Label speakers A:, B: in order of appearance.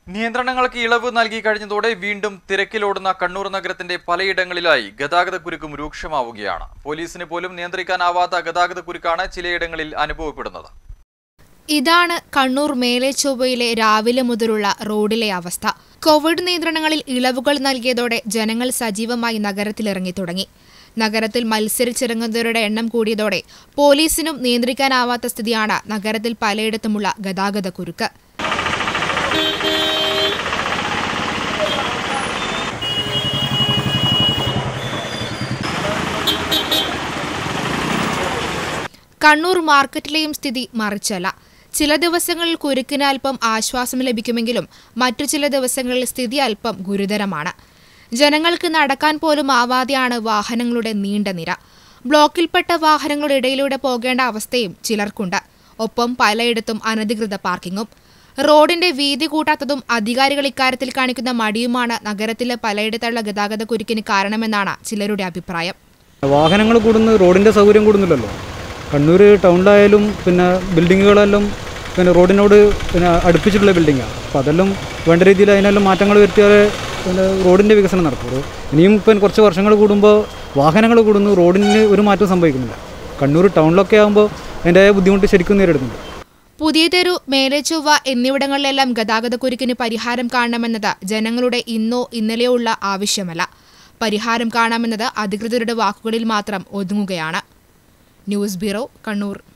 A: നിയന്ത്രണങ്ങൾക്ക് ഇളവ് നൽകി കഴിഞ്ഞതോടെ വീണ്ടും തിരക്കിലോടുന്ന കണ്ണൂർ നഗരത്തിന്റെ പലയിടങ്ങളിലായി ഗതാഗതക്കുരുക്കും രൂക്ഷമാവുകയാണ് പോലീസിന് പോലും നിയന്ത്രിക്കാനാവാത്ത ഗതാഗതക്കുരുക്കാണ് ചിലയിടങ്ങളിൽ അനുഭവപ്പെടുന്നത്
B: ഇതാണ് കണ്ണൂർ മേലെ ചൊവ്വയിലെ രാവിലെ മുതലുള്ള റോഡിലെ അവസ്ഥ കോവിഡ് നിയന്ത്രണങ്ങളിൽ ഇളവുകൾ നൽകിയതോടെ ജനങ്ങൾ സജീവമായി നഗരത്തിലിറങ്ങി തുടങ്ങി നഗരത്തിൽ മത്സരിച്ചിറങ്ങുന്നവരുടെ എണ്ണം കൂടിയതോടെ പോലീസിനും നിയന്ത്രിക്കാനാവാത്ത സ്ഥിതിയാണ് നഗരത്തിൽ പലയിടത്തുമുള്ള ഗതാഗതക്കുരുക്ക് കണ്ണൂർ മാർക്കറ്റിലെയും സ്ഥിതി മറിച്ചല്ല ചില ദിവസങ്ങളിൽ കുരുക്കിന് അല്പം ആശ്വാസം ലഭിക്കുമെങ്കിലും മറ്റു ചില ദിവസങ്ങളിൽ സ്ഥിതി അല്പം ഗുരുതരമാണ് ജനങ്ങൾക്ക് നടക്കാൻ പോലും ആവാതെയാണ് വാഹനങ്ങളുടെ നീണ്ട നിര ബ്ലോക്കിൽപ്പെട്ട വാഹനങ്ങളുടെ ഇടയിലൂടെ പോകേണ്ട അവസ്ഥയും ചിലർക്കുണ്ട് ഒപ്പം പലയിടത്തും അനധികൃത പാർക്കിങ്ങും റോഡിന്റെ വീതി കൂട്ടാത്തതും അധികാരികൾ ഇക്കാര്യത്തിൽ കാണിക്കുന്ന മടിയുമാണ് നഗരത്തിലെ പലയിടത്തുള്ള ഗതാഗത കുരുക്കിന് കാരണമെന്നാണ് ചിലരുടെ അഭിപ്രായം
C: വാഹനങ്ങൾ കൂടുന്നു റോഡിൻ്റെ സൗകര്യം കൂടുന്നില്ലല്ലോ കണ്ണൂർ ടൗണിലായാലും പിന്നെ ബിൽഡിങ്ങുകളെല്ലാം പിന്നെ റോഡിനോട് പിന്നെ അടുപ്പിച്ചിട്ടുള്ള ബിൽഡിങ്ങാണ് അപ്പോൾ അതെല്ലാം വേണ്ട രീതിയിൽ അതിനെല്ലാം മാറ്റങ്ങൾ വരുത്തിയാലേ പിന്നെ റോഡിൻ്റെ വികസനം നടക്കുള്ളൂ ഇനിയും ഇപ്പം കുറച്ച് വർഷങ്ങൾ കൂടുമ്പോൾ വാഹനങ്ങൾ കൂടുന്നു റോഡിന് ഒരു മാറ്റവും സംഭവിക്കുന്നില്ല കണ്ണൂർ ടൗണിലൊക്കെ ആകുമ്പോൾ അതിൻ്റെ ബുദ്ധിമുട്ട് ശരിക്കും നേരിടുന്നുണ്ട്
B: പുതിയ തെരു മേലെച്ചൊവ്വ എന്നിവിടങ്ങളിലെല്ലാം ഗതാഗതക്കുരുക്കിന് പരിഹാരം കാണണമെന്നത് ജനങ്ങളുടെ ഇന്നോ ഇന്നലെയോ ഉള്ള ആവശ്യമല്ല പരിഹാരം കാണാമെന്നത് അധികൃതരുടെ വാക്കുകളിൽ മാത്രം ഒതുങ്ങുകയാണ് ന്യൂസ് ബ്യൂറോ കണ്ണൂർ